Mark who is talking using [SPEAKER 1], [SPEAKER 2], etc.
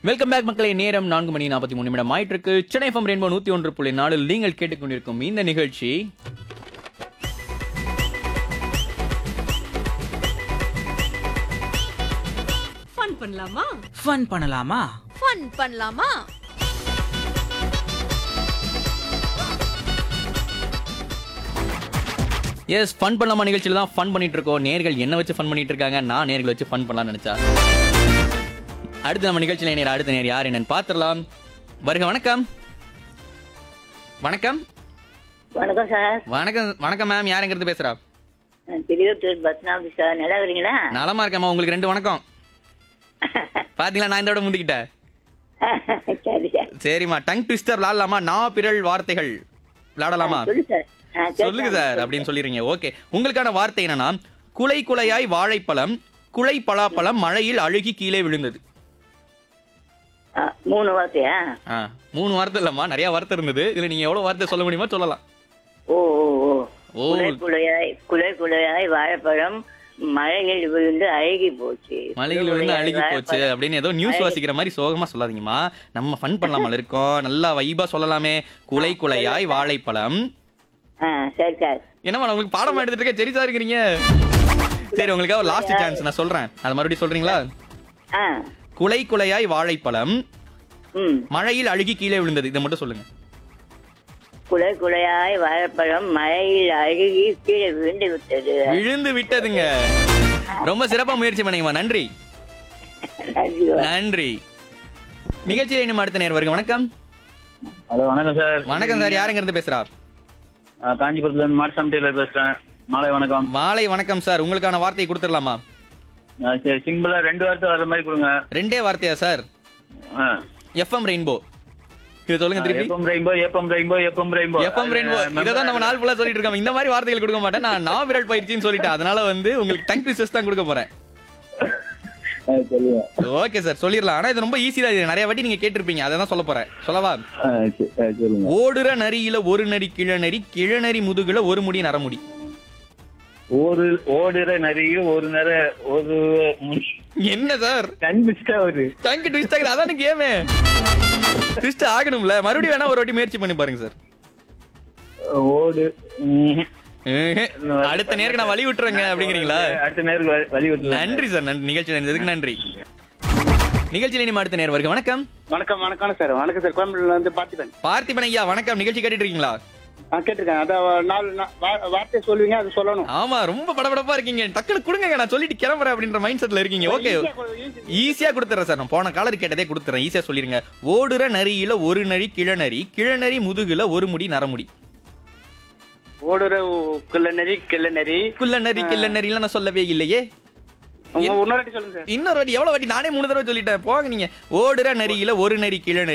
[SPEAKER 1] Welcome back மக்களை நேரம் நான்கு மணி நாற்பத்தி மூணு நிமிடம் ஆயிட்டு இருக்கு சென்னை எஃப்எம் ரெயின்போ நூத்தி ஒன்று புள்ளி நாலில் நீங்கள் கேட்டுக்கொண்டிருக்கும் இந்த நிகழ்ச்சி
[SPEAKER 2] ஃபன் பண்ணலாமா
[SPEAKER 3] ஃபன் பண்ணலாமா
[SPEAKER 2] ஃபன் பண்ணலாமா
[SPEAKER 1] எஸ் ஃபன் பண்ணலாமா நிகழ்ச்சியில தான் ஃபன் பண்ணிட்டு இருக்கோம் நேர்கள் என்ன வச்சு ஃபன் பண்ணிட்டு இருக்காங்க நான் நேர்கள் வச்சு ஃபன் பண்ணலாம்னு நினைச்சா அடுத்து நம்ம நிகழ்ச்சியில நேர் அடுத்த நேர் யார் என்னன்னு பார்த்துடலாம் வருக வணக்கம் வணக்கம்
[SPEAKER 4] வணக்கம் சார்
[SPEAKER 1] வணக்கம் வணக்கம் மேம் யாருங்கிறது பேசுறா
[SPEAKER 4] நான் திருவத்தூர் பத்மநாபி சார் நல்லா இருக்கிறீங்களா
[SPEAKER 1] நலமா இருக்கேம்மா உங்களுக்கு ரெண்டு வணக்கம் பாத்தீங்களா நான் இந்த விட முந்திக்கிட்டேன்
[SPEAKER 4] சரி சார்
[SPEAKER 1] சரிம்மா டங் ட்விஸ்டர் விளாடலாமா நான் பிறல் வார்த்தைகள் விளாடலாமா
[SPEAKER 4] சொல்லு சார் ஆ, சரி
[SPEAKER 1] சொல்லுங்க சார் அப்படின்னு சொல்லிடுறீங்க ஓகே உங்களுக்கான வார்த்தை என்னன்னா குலை குலையாய் வாழைப்பழம் குலை பலாப்பழம் மழையில் அழுகி கீழே விழுந்தது
[SPEAKER 4] ஆ, மூணு வார்த்தையா
[SPEAKER 1] ஆ மூணு வார்த்தை இல்லம்மா நிறைய வார்த்தை இருந்தது இதுல நீங்க எவ்வளவு வார்த்தை சொல்ல முடியுமோ சொல்லலாம்
[SPEAKER 4] ஓ ஓ ஓ
[SPEAKER 1] ஓ.
[SPEAKER 4] குலை குலையாய் குலை குலையாய் வாழைப்பழம் மழையில் விழுந்து அழுகி போச்சு
[SPEAKER 1] மலையில் விழுந்து அழுகி போச்சு அப்படின்னு ஏதோ நியூஸ் வாசிக்கிற மாதிரி சோகமா சொல்லாதீங்கம்மா நம்ம ஃபன் பண்ணலாமல் இருக்கோம் நல்லா வைபா சொல்லலாமே குலை குலையாய் வாழைப்பழம்
[SPEAKER 4] ஆ சரி சார்
[SPEAKER 1] என்னம்மா நான் உங்களுக்கு பாடம் எடுத்துட்டு இருக்கேன் சரிசா இருக்கிறீங்க சரி உங்களுக்காக லாஸ்ட் சான்ஸ் நான் சொல்றேன் அது மறுபடியும் சொல்றீங்களா
[SPEAKER 4] ஆ
[SPEAKER 1] குலை குலையாய் வாழைப்பழம்
[SPEAKER 4] ம்
[SPEAKER 1] மழையில் அழுகி கீழே விழுந்தது இதை மட்டும் சொல்லுங்க
[SPEAKER 4] குலை குலையாய் வாழைப்பழம் மழையில் அழுகி கீழே விழுந்து விட்டது
[SPEAKER 1] விழுந்து விட்டதுங்க ரொம்ப சிறப்பா முயற்சி பண்ணீங்கம்மா நன்றி
[SPEAKER 4] நன்றி.
[SPEAKER 1] நன்றி நிகழ்ச்சியில் இன்னும் அடுத்த நேர் வருங்க வணக்கம்
[SPEAKER 5] ஹலோ வணக்கம் சார்
[SPEAKER 1] வணக்கம் சார் யாருங்க இருந்து பேசுறா
[SPEAKER 5] நான் காஞ்சிபுரத்துல இருந்து மார்சாம் டெய்லர் பேசுறேன் மாலை வணக்கம்
[SPEAKER 1] மாலை வணக்கம் சார் உங்களுக்கான வார்த்தையை கொடுத்துடலாமா
[SPEAKER 5] ஆ, சரி சிம்பிளா ரெண்டு வார்த்தை வர மாதிரி கொடுங்க
[SPEAKER 1] ரெண்டே வார்த்தையா சார் எஃப்எம் ரெயின்போ இது சொல்லுங்க திருப்பி
[SPEAKER 5] FM rainbow FM rainbow FM rainbow
[SPEAKER 1] FM rainbow இதான் நம்ம நாள் ஃபுல்லா சொல்லிட்டு இருக்கோம் இந்த மாதிரி வார்த்தைகள் கொடுக்க மாட்டேன் நான் நான் விரல் பயிற்சின்னு சொல்லிட்டேன் அதனால வந்து உங்களுக்கு டங் ட்விஸ்டர்ஸ் தான் கொடுக்க போறேன்
[SPEAKER 5] சொல்லுங்க
[SPEAKER 1] ஓகே சார் சொல்லிடலாம் ஆனா இது ரொம்ப ஈஸி தான் இது நிறைய வாட்டி நீங்க கேட்டிருப்பீங்க அதை தான் சொல்ல போறேன் சொல்லவா
[SPEAKER 5] ஆ, சரி, ஆ, சொல்லுங்க
[SPEAKER 1] ஓடுற நரியில ஒரு நரி கிழநரி கிழநரி முதுகுல ஒரு முடி நரமுடி
[SPEAKER 5] ஒரு ஓடுற நிறைய ஒரு நேர ஒரு
[SPEAKER 1] என்ன சார்
[SPEAKER 5] கன்பிஸ்டா ஒரு
[SPEAKER 1] டங்கு ட்விஸ்ட் ஆகுது அதானே கேமே ட்விஸ்ட் ஆகணும்ல மறுபடியும் வேணா ஒரு வாட்டி முயற்சி பண்ணி பாருங்க சார்
[SPEAKER 5] ஓடு ம்.
[SPEAKER 1] அடுத்த நேருக்கு நான் வழி விட்டுறேங்க அப்படிங்கிறீங்களா
[SPEAKER 5] அடுத்த நேருக்கு வழி- வழி விட்டு
[SPEAKER 1] நன்றி சார் நன்றி நிகழ்ச்சி நடந்ததுக்கு நன்றி நிகழ்ச்சியில் இனிமே அடுத்த நேர் வருக வணக்கம்
[SPEAKER 6] வணக்கம் வணக்கம் சார் வணக்கம் சார் கோயம்புத்தூர்ல இருந்து பார்த்திபன்
[SPEAKER 1] பார்த்திபன் ஐயா வணக்கம் நிகழ்ச்சி கேட்டுட்டு இருக்கீங்களா
[SPEAKER 6] நான் கேட்டிருக்கேன் அதான் நாலு நா- வா- வார்த்தை சொல்லுவீங்க அது சொல்லணும்
[SPEAKER 1] ஆமா ரொம்ப படபடப்பா இருக்கீங்க டக்குனு கொடுங்க நான் சொல்லிட்டு கிளம்புறேன் அப்படின்ற மைண்ட் செட்ல இருக்கீங்க ஓகே ஈஸியா கொடுத்துறேன் சார் நான் போன காலர் கேட்டதே கொடுத்துறேன் ஈஸியா சொல்லிருங்க ஓடுற நரியில ஒரு நரி கிழநரி கிழநரி முதுகுல ஒரு முடி நரமுடி
[SPEAKER 6] ஓடுற உ- கிள்ளநெறி கிள்ளநெறி
[SPEAKER 1] குள்ள நரி கிள்ள நரிலாம் நான் சொல்லவே இல்லையே
[SPEAKER 6] உங்க இன்னொரு வாட்டி சொல்லுங்க சார்
[SPEAKER 1] இன்னொரு வாட்டி எவ்வளவு வாட்டி நானே மூணு தடவை சொல்லிட்டேன் போங்க நீங்க ஓடுற நரியில ஒரு நரி கிழநரி